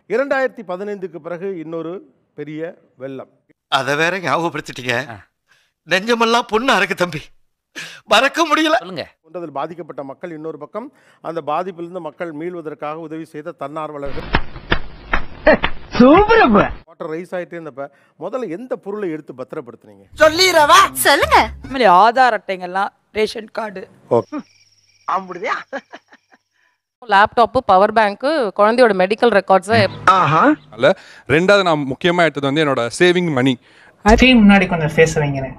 இரண்டாயிரத்தி பதினைந்துக்கு பிறகு இன்னொரு பெரிய வெள்ளம் அதை வேற ஞாபகப்படுத்திட்டீங்க நெஞ்சமெல்லாம் பொண்ணா இருக்கு தம்பி மறக்க முடியல சொல்லுங்க கொண்டதில் பாதிக்கப்பட்ட மக்கள் இன்னொரு பக்கம் அந்த பாதிப்பிலிருந்து மக்கள் மீள்வதற்காக உதவி செய்த தன்னார்வலர்கள் வாட்டர் ரைஸ் ஆயிட்டே இருந்தப்ப முதல்ல எந்த பொருளை எடுத்து பத்திரப்படுத்துனீங்க சொல்லுங்க இந்த மாதிரி ஆதார் அட்டைங்கள்லாம் ration card laptop power bank குழந்தையோட மெடிக்கல் ரெக்கார்ட்ஸை ரெண்டாவது நான் முக்கியமாக எடுத்தது வந்து என்னோட சேவிங் மணி முன்னாடி கொஞ்சம் பேச வைங்கிறேன்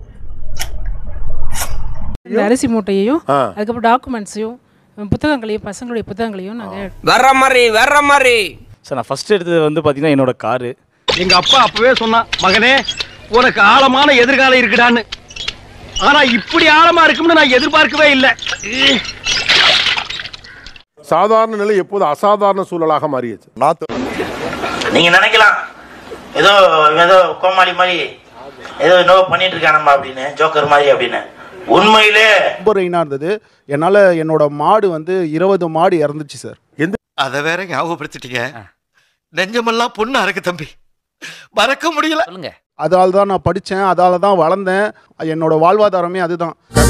இந்த அரிசி மூட்டையையும் ஆ. அதுக்கப்புறம் டாக்குமெண்ட்ஸையும் புத்தகங்களையும் பசங்களுடைய புத்தகங்களையும் நாங்கள் வர்ற மாதிரி வர்ற மாதிரி சார் நான் ஃபர்ஸ்ட் எடுத்தது வந்து பார்த்தீங்கன்னா என்னோட காரு எங்க அப்பா அப்பவே சொன்னான் மகனே உனக்கு ஆழமான எதிர்காலம் இருக்குடான்னு ஆனா இப்படி ஆழமா இருக்கும்னு நான் எதிர்பார்க்கவே இல்லை சாதாரண நிலை எப்போது அசாதாரண சூழலாக மாறியது நீங்க நினைக்கலாம் ஏதோ ஏதோ கோமாளி மாதிரி ஏதோ என்னவோ பண்ணிட்டு இருக்கானம்மா அப்படின்னு ஜோக்கர் மாதிரி அப்படின்னு உண்மையிலே ரொம்ப ரெயினாக இருந்தது என்னால் என்னோட மாடு வந்து இருபது மாடு இறந்துச்சு சார் அதை வேற ஞாபகப்படுத்திட்டீங்க நெஞ்சமெல்லாம் பொண்ணா இருக்கு தம்பி மறக்க முடியல சொல்லுங்க அதால தான் நான் படித்தேன் அதால தான் வளர்ந்தேன் என்னோட வாழ்வாதாரமே அதுதான்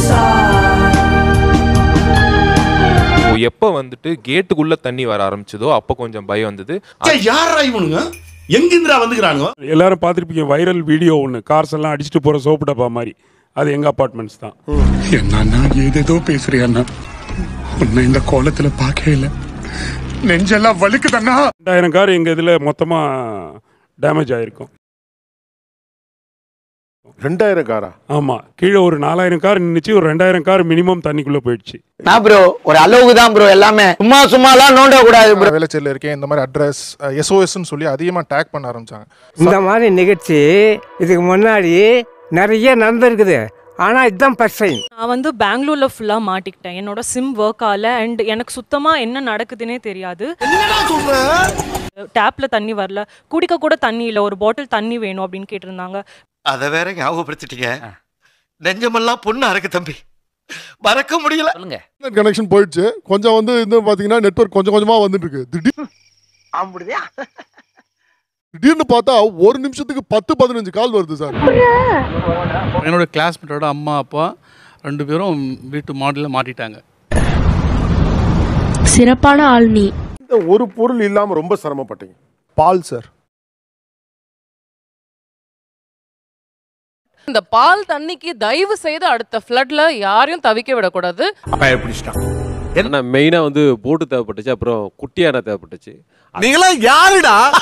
எப்போ வந்துட்டு கேட்டுக்குள்ள தண்ணி வர ஆரம்பிச்சதோ அப்போ கொஞ்சம் பயம் வந்தது யாரா இவனுங்க எங்கிந்திரா வந்துக்கிறானுங்க எல்லாரும் பார்த்துருப்பீங்க வைரல் வீடியோ ஒன்று கார்ஸ் எல்லாம் அடிச்சுட்டு போகிற சோப்பு டப்பா மாதிரி அது எங்கள் அப்பார்ட்மெண்ட்ஸ் தான் என்னன்னா ஏதேதோ பேசுறியண்ணா உன்னை இந்த கோலத்துல பார்க்கவே இல்லை நெஞ்செல்லாம் வலிக்குதண்ணா ரெண்டாயிரம் கார் எங்கள் இதில் மொத்தமாக டேமேஜ் ஆகிருக்கும் ரெண்டாயிரம் காரா ஆமாம் கீழே ஒரு நாலாயிரம் கார் நின்றுச்சு ஒரு ரெண்டாயிரம் கார் மினிமம் தண்ணிக்குள்ளே போயிடுச்சு நான் ப்ரோ ஒரு அளவுக்கு தான் ப்ரோ எல்லாமே சும்மா சும்மாலாம் நோண்ட கூடாது ப்ரோ வேலைச்சேரியில் இருக்கேன் இந்த மாதிரி அட்ரஸ் எஸ்ஓஎஸ்ன்னு சொல்லி அதிகமாக டேக் பண்ண ஆரம்பிச்சாங்க இந்த மாதிரி நிகழ்ச்சி இதுக்கு முன்னாடி நிறைய நடந்திருக்குது ஆனா இதுதான் ஃபர்ஸ்ட் டைம் நான் வந்து பெங்களூர்ல ஃபுல்லா மாட்டிக்கிட்டேன் என்னோட சிம் ஒர்க் ஆகல அண்ட் எனக்கு சுத்தமா என்ன நடக்குதுன்னே தெரியாது டேப்ல தண்ணி வரல குடிக்க கூட தண்ணி இல்லை ஒரு பாட்டில் தண்ணி வேணும் அப்படின்னு கேட்டிருந்தாங்க அதை வேற ஞாபகப்படுத்திட்டீங்க நெஞ்சமெல்லாம் பொண்ணா இருக்கு தம்பி மறக்க முடியல சொல்லுங்க கனெக்ஷன் போயிடுச்சு கொஞ்சம் வந்து இந்த பார்த்தீங்கன்னா நெட்வொர்க் கொஞ்சம் கொஞ்சமாக வந்துட்டு இருக்கு திடீர் அப்படியா திடீர்னு பார்த்தா ஒரு நிமிஷத்துக்கு பத்து பதினஞ்சு கால் வருது சார் என்னோட கிளாஸ்மேட்டோட அம்மா அப்பா ரெண்டு பேரும் வீட்டு மாடியில் மாட்டிட்டாங்க சிறப்பான ஆள் நீ இந்த ஒரு பொருள் இல்லாம ரொம்ப சிரமப்பட்டீங்க பால் சார் இந்த பால் தண்ணிக்கு தயவு செய்து அடுத்த ஃப்ளட்ல யாரையும் தவிக்க விடக்கூடாது ஏன்னா மெயினாக வந்து போட்டு தேவைப்பட்டுச்சு அப்புறம் குட்டி யானை தேவைப்பட்டுச்சு நீங்களா யாருடா